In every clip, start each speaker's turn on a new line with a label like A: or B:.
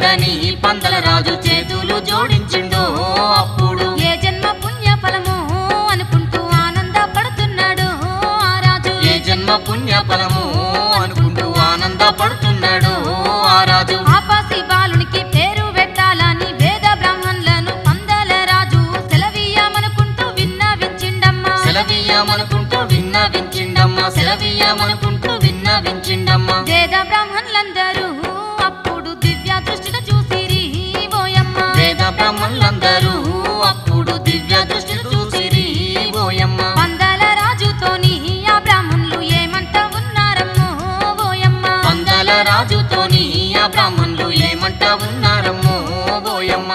A: చేయాలని పందల రాజు చేతులు జోడించిండో అప్పుడు
B: ఏ జన్మ పుణ్య ఫలము అనుకుంటూ ఆనందపడుతున్నాడు ఆ రాజు
A: ఏ జన్మ పుణ్య ఫలము అనుకుంటూ ఆనందపడుతున్నాడు ఆ రాజు
B: ఆపాసి బాలునికి పేరు పెట్టాలని వేద బ్రాహ్మణులను పందల రాజు సెలవీయమనుకుంటూ విన్నవించిండమ్మా
A: సెలవీయమనుకుంటూ విన్నవించిండమ్మా సెలవీయమనుకుంటూ విన్నవించిండమ్మా
B: వేద బ్రాహ్మణులందరూ అప్పుడు దివ్య దృష్టితో చూసిరి ఓయమ్మ
A: వేద బ్రహ్మణులందరూ అప్పుడు దివ్య దృష్టిని చూసిరి ఓయమ్మ
B: పందల రాజుతోని ఆ బ్రాహ్మణులు ఏమంట ఉన్నారమ్మో ఓయమ్మ
A: పందల రాజుతోని ఆ బ్రాహ్మణులు ఏమంట ఉన్నారమ్మో ఓయమ్మ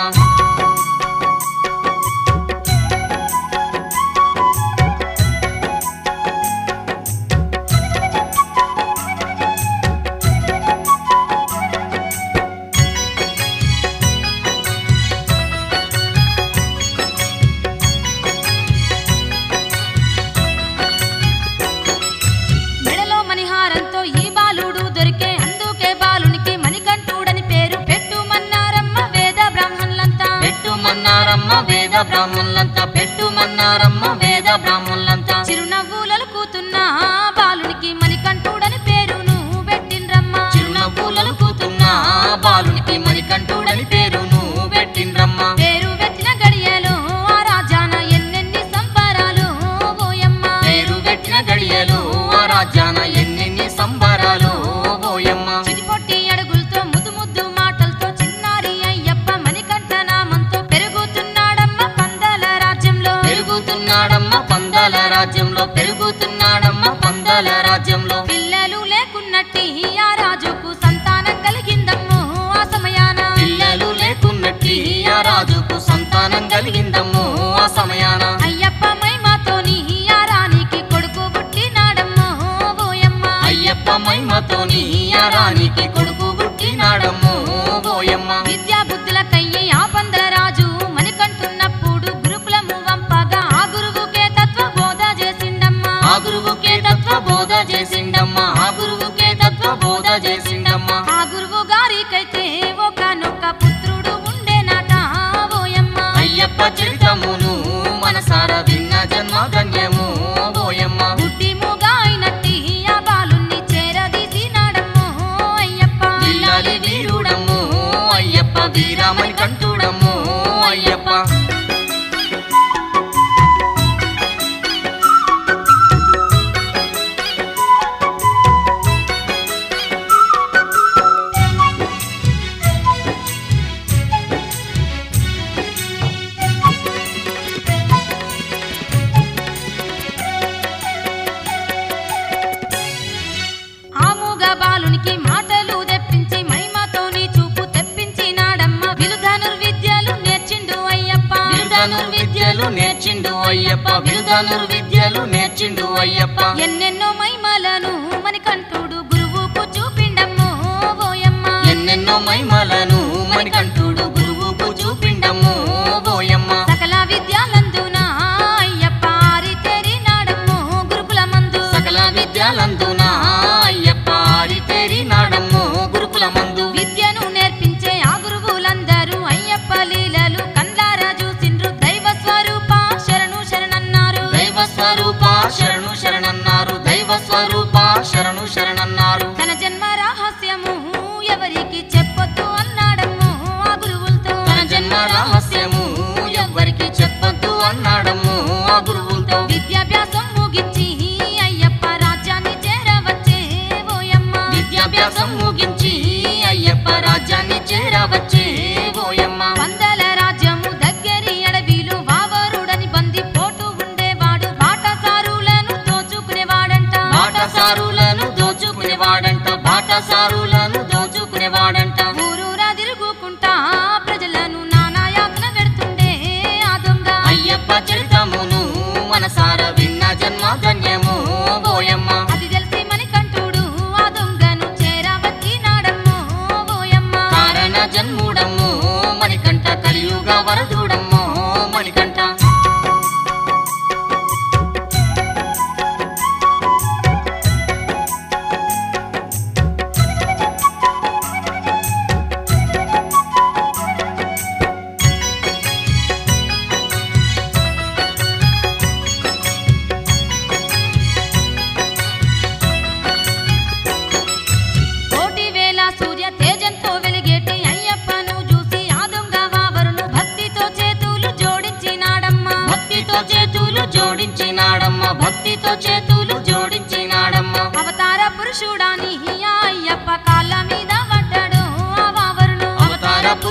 B: మెడలో మణిహారంతో ఈ బాలుడు దొరికే అందుకే బాలునికి మణికంఠుడని పేరు పెట్టుమన్నారమ్మ వేద బ్రాహ్మణులంతా
A: పెట్టుమన్నారమ్మ వేద బ్రాహ్మణులంతా పెట్టుమన్నారమ్మ వేద బ్రాహ్మణులంతా
B: చిరునవ్వులలు కూతున్న ఆ బాలునికి మణికంఠుడని పేరును పెట్టిండ్రమ్మ
A: చిరునవ్వులను కూతున్న బాలునికి మణికంఠుడని పేరును పెట్టిండ్రమ్మ
B: పేరు పెట్టిన గడియలో ఆ రాజాన ఎన్నెన్ని సంబరాలు ఓయమ్మ
A: పేరు పెట్టిన గడియలు ఆ రాజ్యాన ఎన్నెన్ని సంబరాలు ఓయమ్మ
B: చిటిపొట్టి అడుగులతో ముద్దు ముద్దు మాటలతో చిన్నారి అయ్యప్ప మణికంఠ నామంతో పెరుగుతున్నాడమ్మ పందల రాజ్యంలో
A: పెరుగుతున్నాడమ్మ పందాల రాజ్యంలో పెరుగుతున్నాడమ్మ పందాల రాజ్యంలో
B: పిల్లలు లేకున్నట్టి ఆ రాజుకు సంతానం కలిగిందమ్మో ఆ సమయాన
A: పిల్లలు లేకున్నట్టి ఆ రాజుకు సంతానం కలిగిందమ్మో ఆ సమయాన
B: అయ్యప్ప మైమాతోని ఆ రాణికి కొడుకు పుట్టినాడమ్మో ఓయమ్మ
A: అయ్యప్ప మహిమతోని ఆ రాణికి కొడుకు పుట్టినాడమ్మో ఓయమ్మ
B: విద్యా బుద్ధులకయ్యి ఆ పందల రాజు మణికంఠున్నప్పుడు గురుకులము వంపగా ఆ గురువుకే తత్వ బోధ చేసిండమ్మా
A: ఆ గురువుకే తత్వ బోధ చేసిండమ్మా ఆ గురువుకే తత్వ బోధ చేసిండమ్మా
B: ఆ గురువు గారికైతే ఒకనొక పుత్రుడు ఉండేనట ఓయమ్మ
A: అయ్యప్ప చరితమును మనసార విన్న జన్మ ధన్యము ఓయమ్మ
B: బుద్ధి మూగాయినట్టి ఆ బాలుణ్ణి చేరదీసినాడమ్మో అయ్యప్ప
A: పిల్లాలి వీరుడమ్ము అయ్యప్ప వీరామణి కంటుడమ్ము అయ్యప్ప
B: ఆ మూగ బాలునికి మాటలు తెప్పించి మహిమతోని చూపు తెప్పించినాడమ్మ విలుధనుర్విద్యలు నేర్చిండు అయ్యప్ప
A: విలుధనుర్విద్యలు నేర్చిండు అయ్యప్ప విలుధనుర్విద్యలు నేర్చిండు అయ్యప్ప
B: ఎన్నెన్నో మహిమలను మణికంఠుడు గురువుకు చూపిండమ్మో ఓయమ్మ
A: ఎన్నెన్నో మహిమలను మణికంఠుడు గురువుకు చూపిండమ్ము ఓయమ్మ
B: సకల విద్యాలందున అయ్యప్ప ఆరితేరినాడమ్మో గురుకులమందు
A: సకల విద్యాలందున అయ్యప్ప ఆరితేరినాడమ్ము గురుకులమందు
B: విద్యను నేర్పించే ఆ గురువులందరూ అయ్యప్ప లీలలు కండ్లారా చూసిండ్రు దైవ స్వరూప శరణు శరణన్నారు
A: దైవ స్వరూప శరణు శరణన్నారు దైవ స్వరూప శరణు శరణన్నారు
B: తన జన్మ రహస్యము ఎవరికి చెప్పొద్దు అన్నాడమ్మో ఆ గురువులతో
A: తన జన్మ రహస్యము ఎవ్వరికి చెప్పొద్దు అన్నాడమ్ము ఆ గురువులతో
B: విద్యాభ్యాసం ముగించి అయ్యప్ప రాజ్యాన్ని చేరవచ్చే ఓయమ్మ
A: విద్యాభ్యాసం ముగించి అయ్యప్ప రాజ్యాన్ని చేరవచ్చే ఓయమ్మ
B: వందల రాజ్యము దగ్గరి అడవిలు వావరుడని బంది పోటు ఉండేవాడు బాటసారులను దోచుకునేవాడంట
A: బాటసారులను దోచుకునేవాడంట బాటసారులను దోచుకునేవాడంట
B: ఊరూరా తిరుగుకుంటా ప్రజలను నానాయాతన పెడుతుండే ఆ దొంగ
A: అయ్యప్ప చరితమును మనసార విన్న జన్మ ధన్యము ఓయమ్మ
B: అది తెలిసి మణికంఠుడు ఆ దొంగను చేరవచ్చినాడమ్మో ఓయమ్మ
A: కారణ జన్ముడమ్ము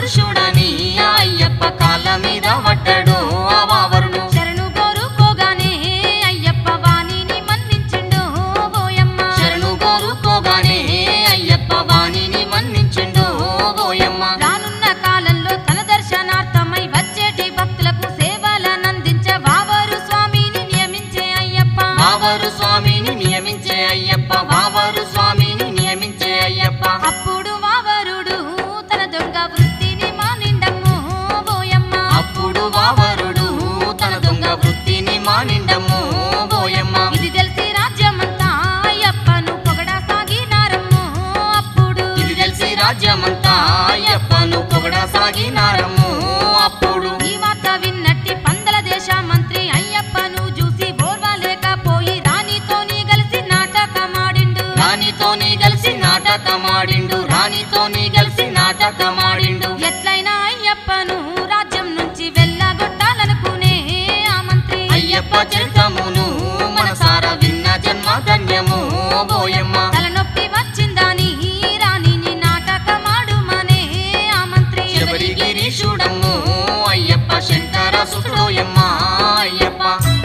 A: పురుషుడని ఆ అయ్యప్ప కాళ్ళ మీద పడ్డాడు ఆ వావరుడు
B: శరణు కోరుకోగానే అయ్యప్ప వాణిని మన్నించిండు ఓయమ్మ
A: శరణు కోరుకోగానే అయ్యప్ప వాణిని మన్నించిండు ఓయమ్మ
B: రానున్న కాలంలో తన దర్శనార్థమై వచ్చేటి భక్తులకు సేవలనందించే వావరు స్వామిని నియమించే అయ్యప్ప
A: వావరు స్వామిని నియమించే అయ్యప్ప వావరు స్వామిని నియమించే అయ్యప్ప
B: అప్పుడు వావరుడు తన దొంగ వృత్తిని మానిండము ఓయమ్మ
A: అప్పుడు వావరుడు తన దొంగ వృత్తిని మానిండము ఓయమ్మ
B: ఇది తెలిసి రాజ్యమంతా అయ్యప్పను పొగడసాగినారమ్ము అప్పుడు
A: ఇది తెలిసి రాజ్యమంతా అయ్యప్పను పొగడసాగినారము అప్పుడు
B: ఈ వార్త విన్నట్టి పందల దేశ మంత్రి అయ్యప్పను చూసి ఓర్వలేకపోయి రాణితోని కలిసి నాటకమాడిండు
A: రాణితోని కలిసి నాటకమాడిండు రాణితోని కలిసి నాటకమాడిండు
B: ఎట్లయినా అయ్యప్పను రాజ్యం నుంచి వెళ్ళగొట్టాలనుకునే ఆ మంత్రి
A: అయ్యప్ప చరితమును మనసార విన్న జన్మ ధన్యము ఓయమ్మ
B: తలనొప్పి వచ్చిందని రాణిని నాటకమాడుమనే ఆ మంత్రి
A: శబరిగిరీశుడము అయ్యప్ప శంకర సుతుడోయమ్మ అయ్యప్ప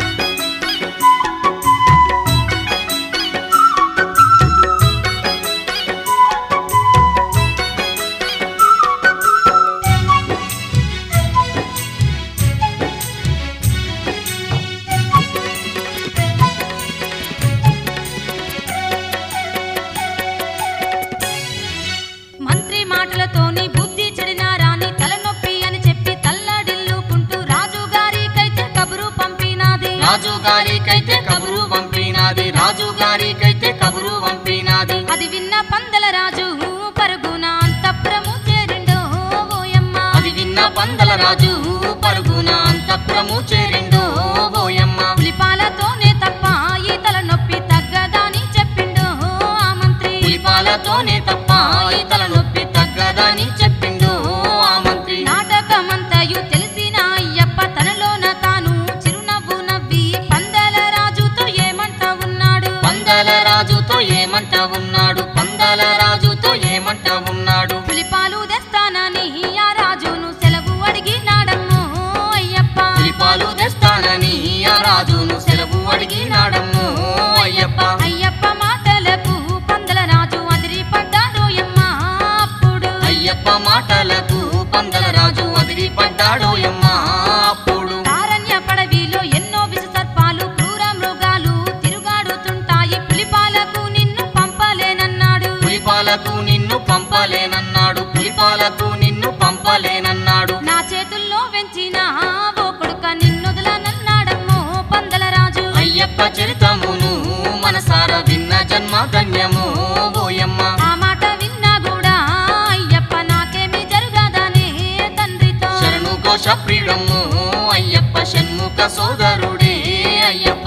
B: మంత్రి మాటలతోని బుద్ధి చెడిన రాణి తలనొప్పి అని చెప్పి తల్లడిల్లుకుంటూ రాజుగారికైతే కబురు పంపినాది
A: రాజు గారికైతే కబురు పంపినాది రాజు గారికైతే కబురు పంపినాది
B: అది విన్న పందల రాజు పరుగున అంతఃపురము చేరిండు ఓయమ్మ
A: అది విన్న పందల రాజు పరుగున అంతఃపురము చేరిండు ఓయమ్మ
B: పులిపాలతోనే తప్ప ఈ తలనొప్పి తగ్గదని చెప్పిండు ఆ మంత్రి
A: పులిపాలతోనే తప్ప ఈ తలనొప్పి తగ్గదని చెప్పిండు ఆ మంత్రి
B: నాటకమంతయు తెలిసిన అయ్యప్ప తనలోన తాను చిరునవ్వు నవ్వి పందల రాజుతో ఏమంట ఉన్నాడు
A: పందల రాజుతో ఏమంట ఉన్నాడు పందల రాజుతో ఏమంట ఉన్నాడు
B: పులిపాలు తెస్తానని ఆ రాజును సెలవు అడిగినాడమ్ము అయ్యప్ప
A: పులిపాలు తెస్తానని ఆ రాజును సెలవు అడిగినాడమ్ము అయ్యప్ప
B: అయ్యప్ప మాటలకు పందల రాజు అదిరిపడ్డాడు యమ్మ అప్పుడు
A: అయ్యప్ప మాటలకు పందల రాజు అదిరిపడ్డాడు యమ్మ అప్పుడు
B: కారణ్య పడవిలో ఎన్నో విష సర్పాలు క్రూర మృగాలు తిరుగాడుతుంటాయి పులిపాలకు నిన్ను పంపలేనన్నాడు
A: పులిపాలకు నిన్ను పంపలేనన్నాడు పులిపాలకు నిన్ను పంపలేనన్నాడు
B: నా చేతుల్లో వెంచిన ఓ కొడుక నిన్నొదలనన్నాడమ్మో పందల రాజు
A: అయ్యప్ప చరితమును మనసార విన్న జన్మ ధన్యము ఓయమ్మ
B: ఆ మాట విన్నా కూడా అయ్యప్ప నాకేమి జరగదనే తండ్రితో
A: శరణు ఘోష ప్రియుడము అయ్యప్ప షణ్ముఖ సోదరుడే అయ్యప్ప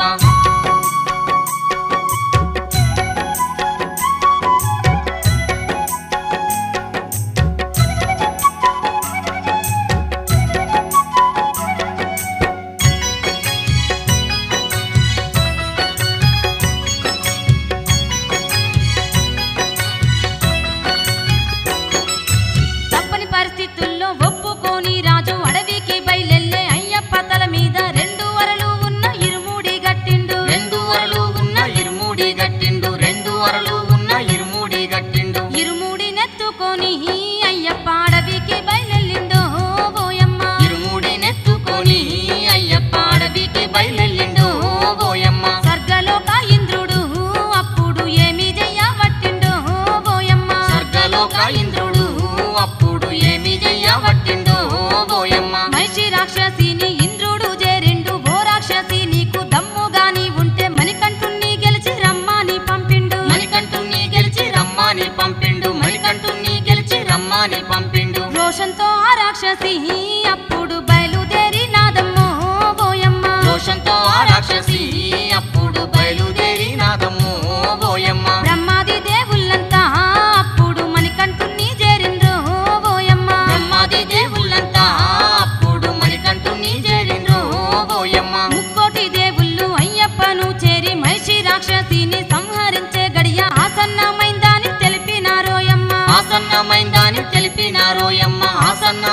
B: తప్పని పరిస్థితుల్లో ఒప్పుకొని రాజు అడవికి బయలెళ్ళే అయ్యప్ప తల మీద రెండు వరలు ఉన్న ఇరుముడి గట్టిండు
A: రెండు వరలు ఉన్న ఇరుముడి గట్టిండు రెండు వరలు ఉన్న ఇరుముడి గట్టిండు
B: ఇరుముడి నెత్తుకొని అయ్యప్ప అడవికి బయలెళ్ళిండు ఓయమ్మ
A: ఇరుముడి నెత్తుకొని అయ్యప్ప అడవికి బయలెళ్ళిండు ఓయమ్మ
B: స్వర్గలోక ఇంద్రుడు అప్పుడు ఏమి చెయ్యబట్టిండు ఓయమ్మ
A: స్వర్గలోక ఇంద్రుడు అప్పుడు ఏమి చెయ్యబట్టిండు ఓయమ్మ
B: మనిషి రాక్షసిని ఇంద్రుడు చేరిండు ఓ రాక్షసి నీకు దమ్ముగాని ఉంటే మణికంఠుణ్ణి గెలిచి రమ్మని పంపిండు
A: మణికంఠుని గెలిచి రమ్మని పంపిండు మణికంఠుని గెలిచి రమ్మని పంపిండు
B: రోషంతో ఆ రాక్షసి అప్పుడు బయలుదేరి నాదమ్మో ఓయమ్మ
A: దోషంతో ఆ రాక్షసి అప్పుడు బయలుదేరి నాదమ్ము ఓయమ్మ
B: బ్రహ్మాది దేవుళ్ళంతా అప్పుడు మణికంఠుణ్ణి చేరిండ్రు ఓయమ్మ
A: బ్రహ్మాది దేవుళ్ళంతా అప్పుడు మణికంఠుని చేరిండ్రు ఓయమ్మ
B: ముక్కోటి దేవుళ్ళు అయ్యప్పను చేరి మహిషి రాక్షసిని సంహరించే గడియ ఆసన్నమైందని తెలిపినారోయమ్మ
A: ఆసన్నమైందని తెలిపినారోయమ్మ ఆసన్న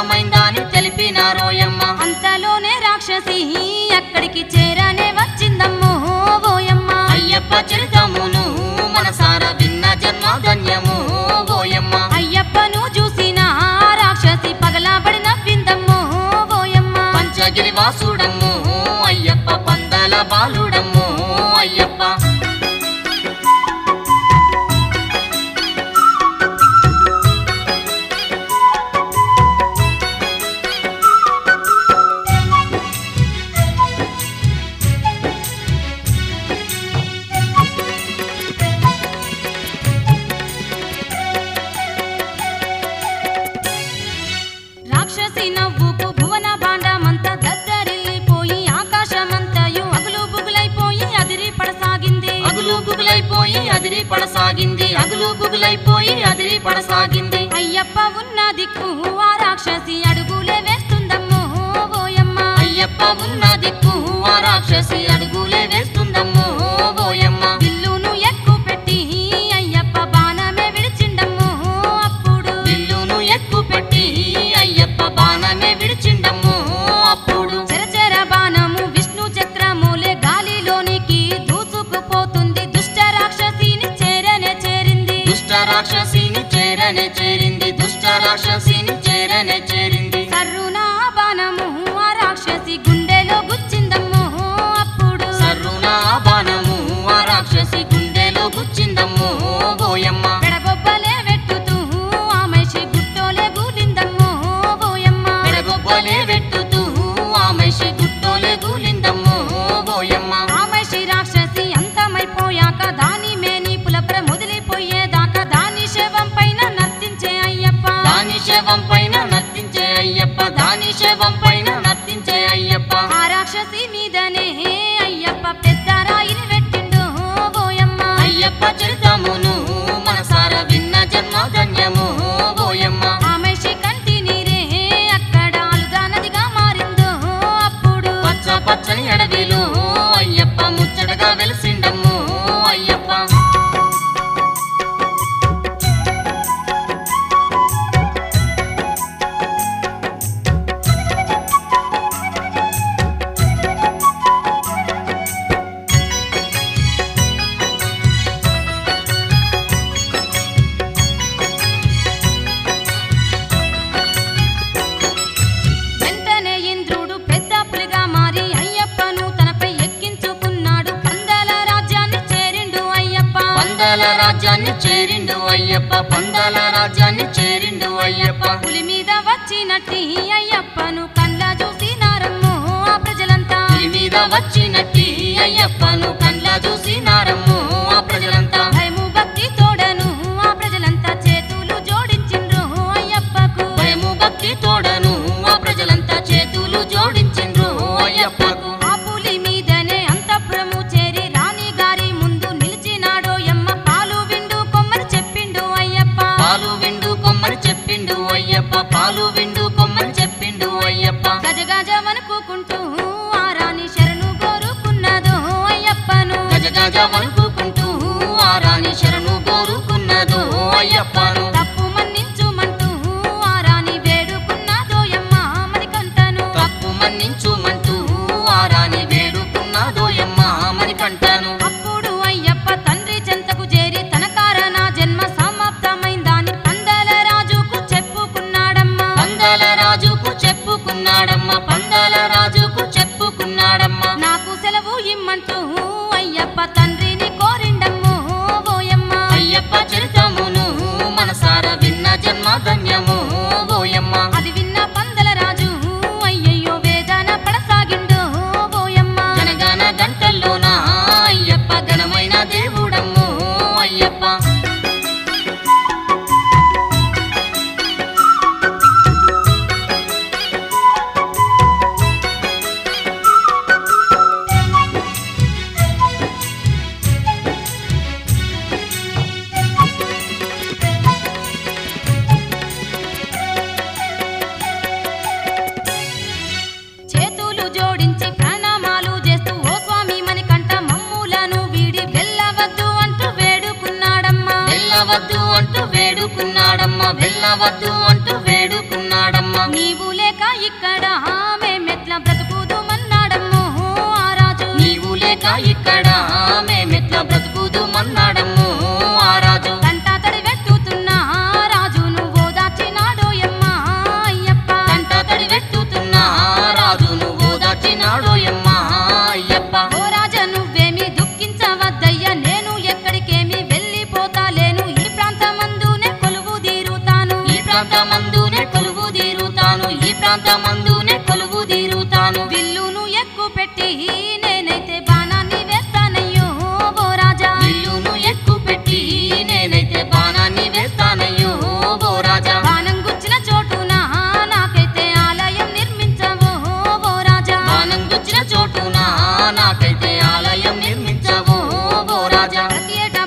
A: బుగులైపోయి అదిరి పడసాగింది అగులు బుగులైపోయి అదిరి పడసాగింది
B: అయ్యప్ప ఉన్న దిక్కు ఆ రాక్షసి అడుగులే వేస్తుందమ్మో ఓయమ్మ
A: అయ్యప్ప ఉన్న దిక్కు ఆ రాక్షసి అడుగులే వేస్తుందమ్మో ఓయమ్మ
B: విల్లును ఎక్కు పెట్టి అయ్యప్ప బాణమే విడిచిండమ్మో అప్పుడు
A: బిల్లును ఎక్కు పెట్టి అయ్యప్ప బాణమే విడిచిండమ్మో అప్పుడు
B: చెరచెర బాణము విష్ణు చక్రములే గాలిలోనికి దూసుకుపోతుంది దుష్ట రాక్షసిని చేరనే చేరింది
A: దుష్ట రాక్షసిని చేరనే చేరింది దుష్ట రాక్షసిని చేరనే చేరింది
B: సర్రునా బాణము ఆ రాక్షసి గుండెలో గుచ్చిందమ్మో అప్పుడు
A: సర్రునా బాణము ఆ రాక్షసి గుండెలో గుచ్చిందమ్మో ఓయమ్మ
B: పెడబొబ్బలే వెట్టుతూ ఆ మనిషి గుట్టోలే గూలిందమ్మో ఓయమ్మ
A: పెడబొబ్బలే వెట్టుతూ ఆ మనిషి గుట్టోలే గూలిందమ్మో ఓయమ్మ
B: ఆ మనిషి రాక్షసి అంతమైపోయాక దాని మేనీపుల ప్రముదిలిపోయేదాకా దాని శవం పైన నర్తించే అయ్యప్ప
A: దాని శవం పైన నర్తించే అయ్యప్ప దాని శవం పైన నర్తించే అయ్యప్ప
B: ఆ రాక్షసి మీదనే అయ్యప్ప పెద్ద రాయిని పెట్టిండు ఓయమ్మ
A: అయ్యప్ప చరితమును మనసార విన్న జన్మ ధన్యము ఓయమ్మ
B: ఆ మనిషి కంటి నీరే అక్కడ అలుదా నదిగా మారిందో అప్పుడు
A: పచ్చ పచ్చని అడవిలో అయ్యప్ప ముచ్చటగా వెలిసిండమ్ము అయ్యప్ప
B: వెంటనే ఇంద్రుడు పెద్ద పులిగా మారి అయ్యప్పను తనపై ఎక్కించుకున్నాడు పందల రాజ్యాన్ని చేరిండు అయ్యప్ప
A: పందాల రాజ్యాన్ని చేరిండు అయ్యప్ప పందాల రాజ్యాన్ని చేరిండు అయ్యప్ప
B: పులి మీద వచ్చినట్టి అయ్యప్పను కండ్ల చూసినారమ్మో ఆ ప్రజలంతా
A: పులి మీద వచ్చినట్టి అయ్యప్పను కండ్ల చూసి నారమ్ము ఆ ప్రజలంతా
B: భయము భక్తి తోడను ఆ ప్రజలంతా చేతులు జోడించిండ్రు అయ్యప్పకు
A: భయము భక్తి తోడను ఆ ప్రజలంతా చేతులు జోడించిండ్రు అయ్యప్పకు
B: ఆ పులి మీదనే అంతఃపురము చేరి రాణి గారి ముందు నిలిచినాడో యమ్మ పాలు విండు కొమ్మని చెప్పిండు అయ్యప్ప
A: పాలు విండు కొమ్మని చెప్పిండు అయ్యప్ప పాలు విండు కొమ్మని చెప్పిండు అయ్యప్ప
B: గజ గజ వణుకుకుంటూ ఆ రాణి శరణు కోరుకున్నదో అయ్యప్పను
A: గజ గజ వణుకుకుంటూ ఆ రాణి శరణు కోరుకున్నదో అయ్యప్పను
B: తప్పు మన్నించుమంటూ ఆ రాణి వేడుకున్నదో యమ్మ మణికంఠను
A: తప్పు మన్నించుమంటూ ఆ రాణి వేడుకున్నదోయమ్మ మణికంఠను
B: అప్పుడు అయ్యప్ప తండ్రి చెంతకు చేరి తన కారణ జన్మ సమాప్తమైందాని పందల రాజుకు చెప్పుకున్నాడమ్మా
A: పందాల రాజుకు చెప్పుకున్నాడమ్మ పందాల రాజుకు చెప్పుకున్నాడమ్మ
B: నాకు సెలవు ఇమ్మంటూ అయ్యప్ప తండ్రిని కోరిండమ్మో ఓయమ్మ
A: అయ్యప్ప చరితమును మనసార విన్న జన్మ ధన్యము ఓయమ్మ
B: అది విన్న పందల రాజు అయ్యయ్యో వేదన పడసాగిండు ఓయమ్మ
A: గనగన గంటల్లోన అయ్యప్ప ఘనమైన దేవుడమ్ము అయ్యప్ప
B: చేతులు జోడించి ప్రణామాలు చేస్తూ ఓ స్వామి మణికంఠ మమ్ములను వీడి వెళ్ళవద్దు అంటూ వేడుకున్నాడమ్మా
A: వెళ్ళవద్దు అంటూ వేడుకున్నాడమ్మ వెళ్ళవద్దు అంటూ వేడుకున్నాడమ్మ
B: నీవు లేక ఇక్కడ మేమెట్ల బ్రతుకుదుమన్నాడమ్మో ఆ రాజు
A: నీవు లేక ఇక్కడ మేమెట్లా బ్రతుకుదు మన్నాడమ్ము ఆ రాజు
B: కంట తడి వెట్టుతున్న రాజును ఓదార్చినాడో యమ్మ అయ్యప్ప
A: కంట తడి వెట్టుతున్నా రాజును ఓదార్చినాడోయమ్మ అయ్యప్ప
B: ఓ రాజా నువ్వేమి దుఃఖించవద్దయ్యా నేను ఎక్కడికేమి వెళ్ళిపోతాలేను ఈ ప్రాంతమందునే కొలువు తీరుతాను
A: ఈ ప్రాంతమందునే కొలువు తీరుతాను ఈ ప్రాంతమందునే కొలువు తీరుతాను
B: విల్లును ఎక్కు పెట్టి నేనైతే బాణాన్ని వేస్తానయ్యో ఓ రాజా
A: విల్లును ఎక్కు పెట్టి నేనైతే బాణాన్ని వేస్తానయ్యో ఓ రాజా
B: బాణం గుచ్చిన చోటున నాకైతే ఆలయం నిర్మించవో ఓ రాజా
A: బాణం గుచ్చిన చోటున నాకైతే ఆలయం నిర్మించవో ఓ రాజా
B: ప్రతి ఏటా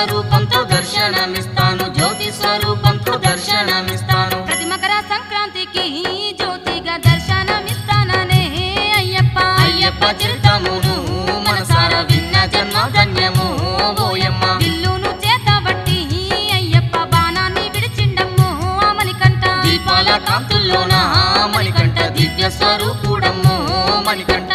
A: స్వరూపంతో దర్శనమిస్తాను జ్యోతి స్వరూపంతో దర్శనమిస్తాను
B: ప్రతి మకర సంక్రాంతికి జ్యోతిగా దర్శనమిస్తాననే అయ్యప్ప
A: అయ్యప్ప చరితమును మనసార విన్న జన్మ ధన్యము ఓయమ్మ
B: విల్లును చేతబట్టి అయ్యప్ప బాణాన్ని విడిచిండమ్ము అమలికంట
A: దీపాల కాంతుల్లోన మణికంఠ దివ్య స్వరూపుడమ్ము మణికంఠ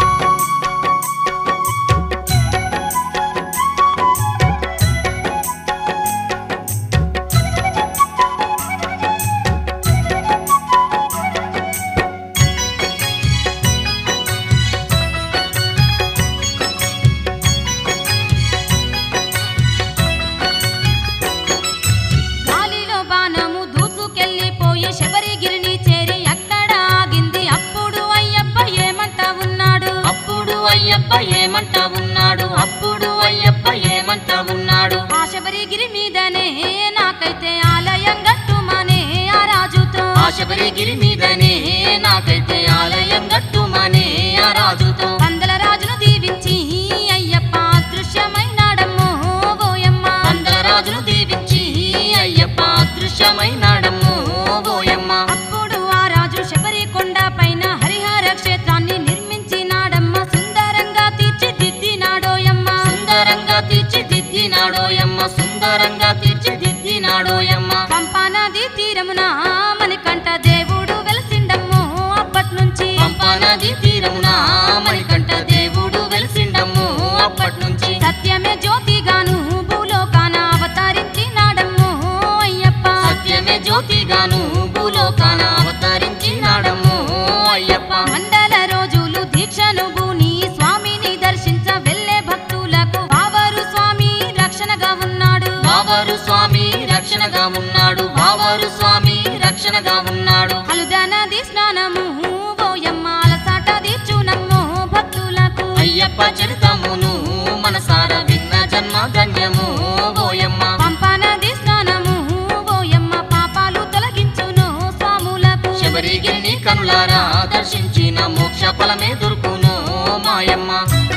B: గాలిలో బాణము దూసుకెళ్ళిపోయి శబరిగిరిని చేరి అక్కడ ఆగింది అప్పుడు అయ్యప్ప ఏమంట ఉన్నాడు
A: అప్పుడు అయ్యప్ప ఏమంట ఉన్నాడు అప్పుడు అయ్యప్ప ఏమంట ఉన్నాడు
B: ఆ శబరిగిరి మీదనే నాకైతే ఆలయం గట్టుమనే ఆ రాజుతో
A: ఆ శబరిగిరి మీదనే నాకైతే ఆలయం గట్టుమనే ఆ రాజుతో
B: వందల రాజును దీవించి అయ్యప్ప అదృశ్యమైనాడమ్మో ఓయమ్మ
A: వందల రాజును దీవించి అయ్యప్ప అదృశ్యమైనాడమ్ము ఓయమ్మ
B: అప్పుడు ఆ రాజు శబరి కొండ పైన హరిహర క్షేత్రాన్ని నిర్మించినాడమ్మ సుందరంగా తీర్చిదిద్దినాడోయమ్మ
A: సుందరంగా తీర్చిదిద్దినాడోయమ్మ సుందరంగా తీర్చిదిద్దినాడోయమ్మ
B: పంపా నది తీరమున మణికంఠ దేవుడు వెలసిండమ్ము అప్పట్నుంచి
A: పంపా నది తీరమున మణికంఠ దేవుడు వెలిసిండమ్ము అప్పట్నుంచి
B: సత్యమే జ్యోతిగాను భూలోకాన అవతరించినాడమ్ము అయ్యప్ప
A: సత్యమే జ్యోతిగాను భూలోకాన అవతరించినాడమ్ము అయ్యప్ప
B: మండల రోజులు దీక్షను భూని స్వామిని దర్శించ వెళ్ళే భక్తులకు బావరు స్వామి రక్షణగా ఉన్నాడు
A: బావరు స్వామి రక్షణగా ఉన్నాడు బావరు స్వామి రక్షణగా ఉన్నాడు
B: అలుదా నది స్నానము ఓయమ్మ అలసాట తీర్చునమ్ము భక్తులకు
A: అయ్యప్ప చరితమును మనసార విన్న జన్మ ధన్యము ఓయమ్మ
B: పంపా నది స్నానము ఓయమ్మ పాపాలు తొలగించును స్వాములకు
A: శబరిగిరిని కనులారా దర్శించిన మోక్ష ఫలమే దొరుకును మాయమ్మ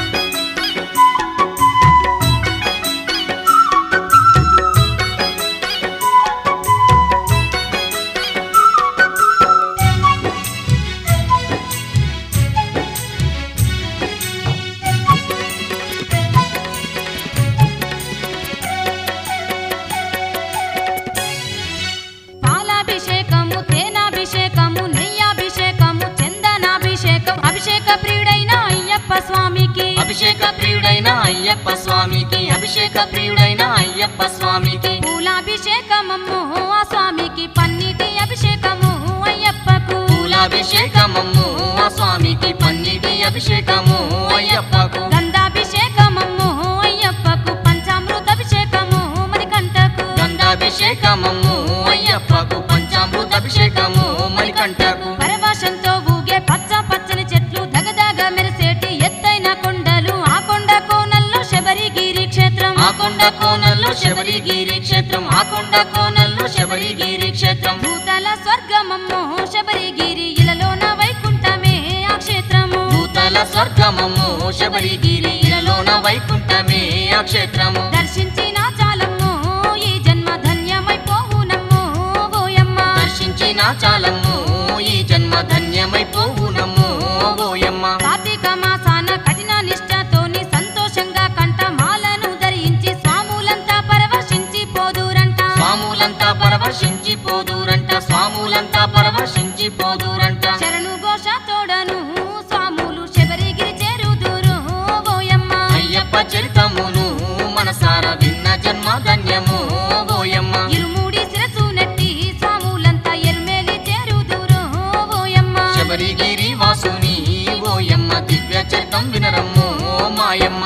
B: పాలాభిషేకము తేనాభిషేకము నెయ్యాభిషేకము చందనాభిషేకం అభిషేక ప్రియుడైన అయ్యప్ప స్వామికి
A: అభిషేక ప్రియుడైన అయ్యప్ప స్వామికి అభిషేక ప్రియుడైన అయ్యప్ప స్వామికి
B: పూలాభిషేకమమ్ము ఆ స్వామికి పన్నీటి అభిషేకము అయ్యప్పకు
A: పూలాభిషేకమమ్ము ఆ స్వామికి పన్నీటి అభిషేకము అయ్యప్పకు
B: గంధాభిషేకమమ్ము అయ్యప్పకు పంచామృత అభిషేకము మణికంఠకు
A: గంధాభిషేకమమ్ము అయ్యప్పకు పంచామృత అభిషేకము మణికంఠకు
B: పరవశంతో ఊగే పచ్చ పచ్చని చెట్లు దగదగ మెరిసేటి ఎత్తైన కొండలు ఆ కొండ కోనల్లో శబరిగిరి క్షేత్రం
A: ఆ కొండ కోనల్లో శబరిగిరి క్షేత్రం ఆ కొండ కోనల్లో శబరిగిరి క్షేత్రం
B: భూతల స్వర్గమమ్మో శబరిగిరి ఇలలోన వైకుంఠమే ఆ క్షేత్రము
A: భూతల స్వర్గమమ్ము శబరిగిరి ఇలలోన వైకుంఠమే ఆ క్షేత్రము
B: దర్శించిన చాలమ్మో ఈ జన్మ ధన్యమైపోవునమ్మో ఓయమ్మ
A: దర్శించిన చాలమ్ము ఈ జన్మ ధన్యమైపోవునమ్ము ఓయమ్మ
B: కార్తీక మాసాన కఠిన నిష్ఠతోని సంతోషంగా కంఠమాలను ధరించి స్వాములంతా పరవశించి పోదురంట
A: స్వాములంతా పరవశించి పోదురంట స్వాములంతా పరవశించి పోదురంట
B: శరణు ఘోష తోడను స్వాములు శబరిగిరి చేరుదురు ఓయమ్మ
A: అయ్యప్ప చరితమును మనసార విన్న జన్మ ధన్యము ఓయమ్మ
B: ఇరుముడి శిరసు నెట్టి స్వాములంతా ఎరుమేలి చేరుదురు ఓయమ్మ
A: శబరిగిరి వాసుని ఓయమ్మ దివ్య చరితం వినరమ్ము మాయమ్మ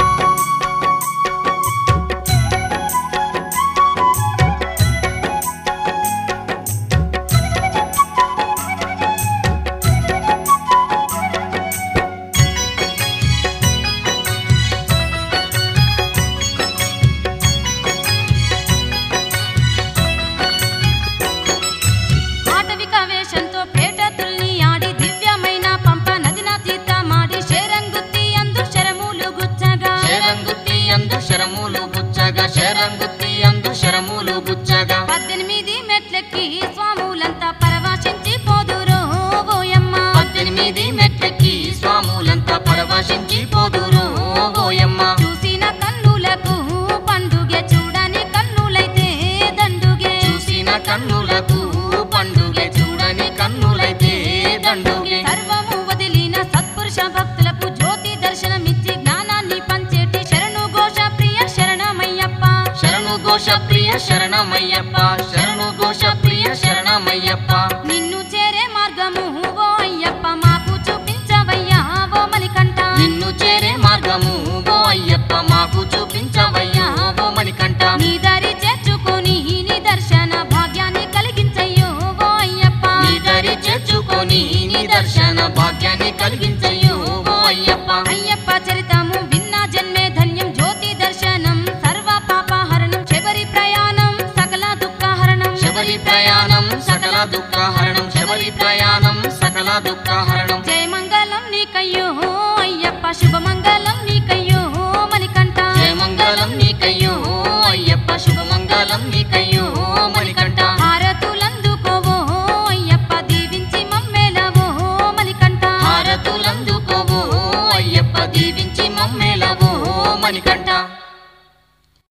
B: ఆటవిక వేషంతో పేటతుల్ని ఆడి దివ్యమైన పంప నదిన తీర్థమాడి శరంగుత్తి అందు శరములు గుచ్చగా
A: శరంగుత్తి అందు శరములు గుచ్చగా శర శరంగుత్తి అందు శరములు గుచ్చగా
B: పద్దెనిమిది మెట్లెక్కి స్వాములంతా పరవశించి పోదురో ఓయమ్మ
A: పద్దెనిమిది మెట్లెక్కి స్వాములంతా పరవశించి పోదురు ఓయమ్మ
B: చూసిన కన్నులకు పండుగ చూడని కన్నులైతే దండుగే
A: చూసిన కన్నులకు పండుగ చూడని కన్నులైతే దండుగే
B: సర్వము వదిలిన సత్పురుష భక్తులకు జ్యోతి దర్శనమిచ్చి జ్ఞానాన్ని పంచేటి శరణు ఘోష ప్రియ శరణమయ్యప్ప
A: శరణు ఘోష ప్రియ శరణమయ్యప్ప శరణు ఘోష ప్రియ శరణమయ్యప్ప
B: నిన్ను చేరే మార్గము ఓ అయ్యప్ప మాకు చూపించవయ్యా ఓ మణికంఠ
A: నిన్ను చేరే మార్గము ఓ అయ్యప్ప మాకు చూపించవయ్యా ఓ మణికంఠ
B: నీ దారి చేర్చుకొని నీ దర్శన భాగ్యాన్ని కలిగించయ్యో ఓ అయ్యప్ప
A: నీ దరి చేర్చుకొని నీ దర్శన భాగ్యాన్ని కలిగించయ్యో ఓ అయ్యప్ప
B: అయ్యప్ప చరితము విన్నా జన్మే ధన్యం జ్యోతి దర్శనం సర్వ పాపహరణం శబరి ప్రయాణం సకల దుఃఖహరణం
A: శబరి ప్రయాణం సకల దుఃఖ